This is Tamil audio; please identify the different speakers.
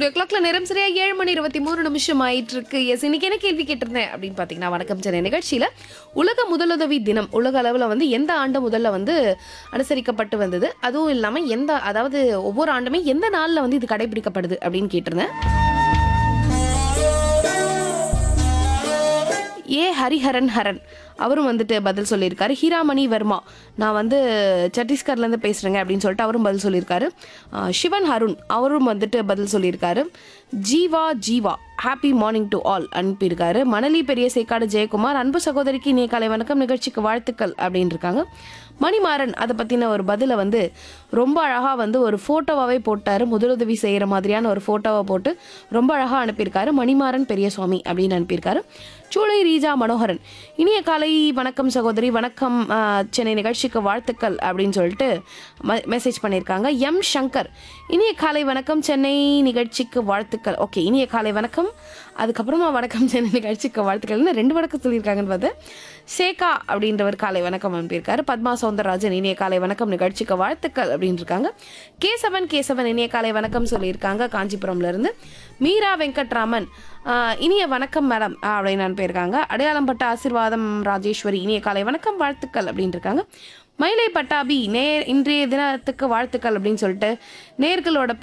Speaker 1: ஸ்டுடியோ கிளாக்ல நேரம் சரியா ஏழு மணி இருபத்தி மூணு நிமிஷம் ஆயிட்டு இருக்கு எஸ் இன்னைக்கு என்ன கேள்வி கேட்டிருந்தேன் அப்படின்னு பார்த்தீங்கன்னா வணக்கம் சென்னை நிகழ்ச்சியில உலக முதலுதவி தினம் உலக அளவில் வந்து எந்த ஆண்டு முதல்ல வந்து அனுசரிக்கப்பட்டு வந்தது அதுவும் இல்லாமல் எந்த அதாவது ஒவ்வொரு ஆண்டுமே எந்த நாளில் வந்து இது கடைபிடிக்கப்படுது அப்படின்னு கேட்டிருந்தேன் ஏ ஹரிஹரன் ஹரன் அவரும் வந்துட்டு பதில் சொல்லியிருக்காரு ஹீராமணி வர்மா நான் வந்து சத்தீஸ்கர்லேருந்து பேசுகிறேங்க அப்படின்னு சொல்லிட்டு அவரும் பதில் சொல்லியிருக்காரு ஆஹ் சிவன் ஹருண் அவரும் வந்துட்டு பதில் சொல்லியிருக்காரு Jeeva Jeeva happy morning to all அனுப்பியிருக்காரு மணலி பெரிய சேக்காடு ஜெயக்குமார் அன்பு சகோதரிக்கு நீ காலை வணக்கம் நிகழ்ச்சிக்கு வாழ்த்துக்கள் அப்படின்னு இருக்காங்க மணிமாறன் அதை பற்றின ஒரு பதிலை வந்து ரொம்ப அழகாக வந்து ஒரு ஃபோட்டோவாகவே போட்டார் முதலுதவி செய்கிற மாதிரியான ஒரு ஃபோட்டோவை போட்டு ரொம்ப அழகாக அனுப்பியிருக்காரு மணிமாறன் பெரியசுவாமி அப்படின்னு அனுப்பியிருக்காரு சூளை ரீஜா மனோகரன் இனிய காலை வணக்கம் சகோதரி வணக்கம் ஆஹ், சென்னை நிகழ்ச்சிக்கு வாழ்த்துக்கள் அப்படின்னு சொல்லிட்டு மெசேஜ் பண்ணியிருக்காங்க எம் சங்கர் இனிய காலை வணக்கம் சென்னை நிகழ்ச்சிக்கு வாழ்த்துக்கள் ஓகே இனிய காலை வணக்கம் அதுக்கப்புறமா வணக்கம் சென்னை நிகழ்ச்சிக்கு வாழ்த்துக்கள்னு ரெண்டு வணக்கம் சொல்லியிருக்காங்கன்னு பார்த்தேன் சேகா அப்படின்றவர் காலை வணக்கம் அனுப்பியிருக்காரு பத்மா சௌந்தரராஜன் இனிய காலை வணக்கம் நிகழ்ச்சிக்கு வாழ்த்துக்கள் அப்படின்னு இருக்காங்க கேசவன் கேசவன் இனிய காலை வணக்கம் சொல்லியிருக்காங்க காஞ்சிபுரம்ல இருந்து மீரா வெங்கட்ராமன் ஆஹ், இனிய வணக்கம் மேடம் அப்படின்னு அனுப்பியிருக்காங்க அடையாளம் பட்ட ஆசிர்வாதம் ராஜேஸ்வரி இனிய காலை வணக்கம் வாழ்த்துக்கள் அப்படின்னு இருக்காங்க மயிலை பட்டாபி நேர் இன்றைய தினத்துக்கு வாழ்த்துக்கள் அப்படின்னு சொல்லிட்டு நேர்களோட